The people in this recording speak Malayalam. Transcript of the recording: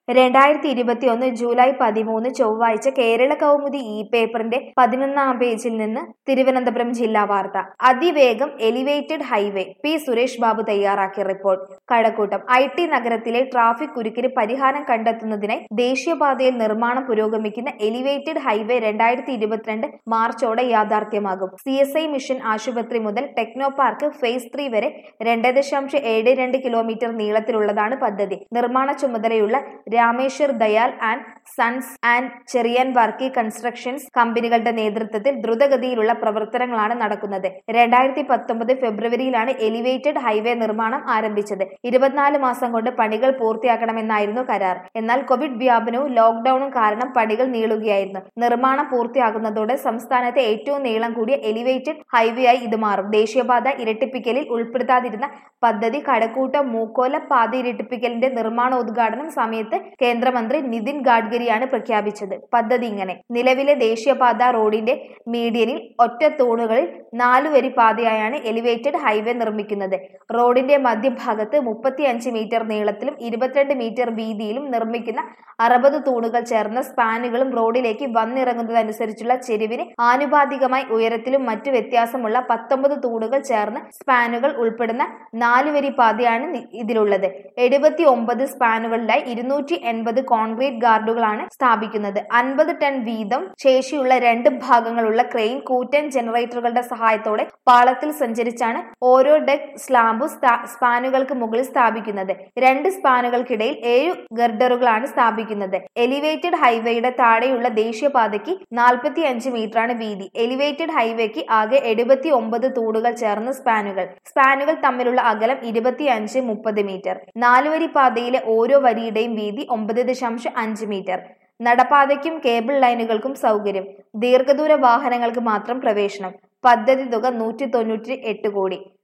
രണ്ടായിരത്തി ഇരുപത്തിയൊന്ന് ജൂലൈ പതിമൂന്ന് ചൊവ്വാഴ്ച കേരള കൗമുദി ഇ പേപ്പറിന്റെ പതിനൊന്നാം പേജിൽ നിന്ന് തിരുവനന്തപുരം ജില്ലാ വാർത്ത അതിവേഗം elevated highway P Suresh Babu തയ്യാറാക്കിയ റിപ്പോർട്ട് കഴക്കൂട്ടം ഐ ടി നഗരത്തിലെ ട്രാഫിക് കുരുക്കിന് പരിഹാരം കണ്ടെത്തുന്നതിനായി ദേശീയപാതയിൽ നിർമ്മാണം പുരോഗമിക്കുന്ന എലിവേറ്റഡ് ഹൈവേ രണ്ടായിരത്തി ഇരുപത്തിരണ്ട് മാർച്ചോടെ യാഥാർത്ഥ്യമാകും സി എസ് ഐ മിഷൻ ആശുപത്രി മുതൽ ടെക്നോ പാർക്ക് ഫേസ് ത്രീ വരെ രണ്ട് ദശാംശം ഏഴ് രണ്ട് കിലോമീറ്റർ നീളത്തിലുള്ളതാണ് പദ്ധതി നിർമ്മാണ ചുമതലയുള്ള Rameshwar Dayal and sons and Cherian Varkey constructions കമ്പനികളുടെ നേതൃത്വത്തിൽ ദ്രുതഗതിയിലുള്ള പ്രവർത്തനങ്ങളാണ് നടക്കുന്നത് രണ്ടായിരത്തി പത്തൊമ്പത് ഫെബ്രുവരിയിലാണ് എലിവേറ്റഡ് ഹൈവേ നിർമ്മാണം ആരംഭിച്ചത് ഇരുപത്തിനാല് മാസം കൊണ്ട് പണികൾ പൂർത്തിയാക്കണമെന്നായിരുന്നു കരാർ എന്നാൽ കോവിഡ് വ്യാപനവും ലോക്ഡൌണും കാരണം പണികൾ നീളുകയായിരുന്നു നിർമ്മാണം പൂർത്തിയാകുന്നതോടെ സംസ്ഥാനത്തെ ഏറ്റവും നീളം കൂടിയ എലിവേറ്റഡ് ഹൈവേ ആയി ഇത് മാറും ദേശീയപാത ഇരട്ടിപ്പിക്കലിൽ ഉൾപ്പെടുത്താതിരുന്ന പദ്ധതി കടക്കൂട്ടം മൂക്കോല പാത ഇരട്ടിപ്പിക്കലിന്റെ നിർമ്മാണോദ്ഘാടനം സമയത്ത് കേന്ദ്രമന്ത്രി നിതിൻ ഗഡ്കരിയാണ് പ്രഖ്യാപിച്ചത് പദ്ധതി ഇങ്ങനെ നിലവിലെ ദേശീയപാത റോഡിന്റെ മീഡിയനിൽ ഒറ്റ തൂണുകളിൽ നാലുവരി പാതയായാണ് എലിവേറ്റഡ് ഹൈവേ നിർമ്മിക്കുന്നത് റോഡിന്റെ മധ്യഭാഗത്ത് മുപ്പത്തിയഞ്ച് മീറ്റർ നീളത്തിലും ഇരുപത്തിരണ്ട് മീറ്റർ വീതിയിലും നിർമ്മിക്കുന്ന അറുപത് തൂണുകൾ ചേർന്ന സ്പാനുകളും റോഡിലേക്ക് വന്നിറങ്ങുന്നതനുസരിച്ചുള്ള ചെരിവിന് ആനുപാതികമായി ഉയരത്തിലും മറ്റു വ്യത്യാസമുള്ള പത്തൊമ്പത് തൂണുകൾ ചേർന്ന് സ്പാനുകൾ ഉൾപ്പെടുന്ന നാലുവരി പാതയാണ് നി- ഇതിലുള്ളത് എഴുപത്തി ഒമ്പത് സ്പാനുകളിലായി ഇരുന്നൂറ്റി എൺപത് കോൺക്രീറ്റ് ഗാർഡുകളാണ് സ്ഥാപിക്കുന്നത് അൻപത് ടൺ വീതം ശേഷിയുള്ള രണ്ട് ഭാഗങ്ങളുള്ള ക്രെയിൻ കൂറ്റൻ ജനറേറ്ററുകളുടെ സഹായത്തോടെ പാളത്തിൽ സഞ്ചരിച്ചാണ് ഓരോ ഡെക്ക് സ്ലാബും സ്ഥാ- സ്പാനുകൾക്ക് മുകളിൽ സ്ഥാപിക്കുന്നത് രണ്ട് സ്പാനുകൾക്കിടയിൽ ഏഴ് ഗർഡറുകളാണ് സ്ഥാപിക്കുന്നത് എലിവേറ്റഡ് ഹൈവേയുടെ താഴെയുള്ള ദേശീയപാതയ്ക്ക് നാൽപ്പത്തി അഞ്ച് മീറ്ററാണ് വീതി എലിവേറ്റഡ് ഹൈവേക്ക് ആകെ എഴുപത്തി ഒമ്പത് തൂണുകൾ ചേർന്ന സ്പാനുകൾ സ്പാനുകൾ തമ്മിലുള്ള അകലം ഇരുപത്തി അഞ്ച് മുപ്പത് മീറ്റർ നാലുവരി പാതയിലെ ഓരോ വരിയുടെയും വീതി ഒമ്പത് ദശാംശം അഞ്ച് മീറ്റർ നടപ്പാതയ്ക്കും കേബിൾ ലൈനുകൾക്കും സൗകര്യം ദീർഘദൂര വാഹനങ്ങൾക്ക് മാത്രം പ്രവേശനം പദ്ധതി തുക നൂറ്റി തൊണ്ണൂറ്റി എട്ട് കോടി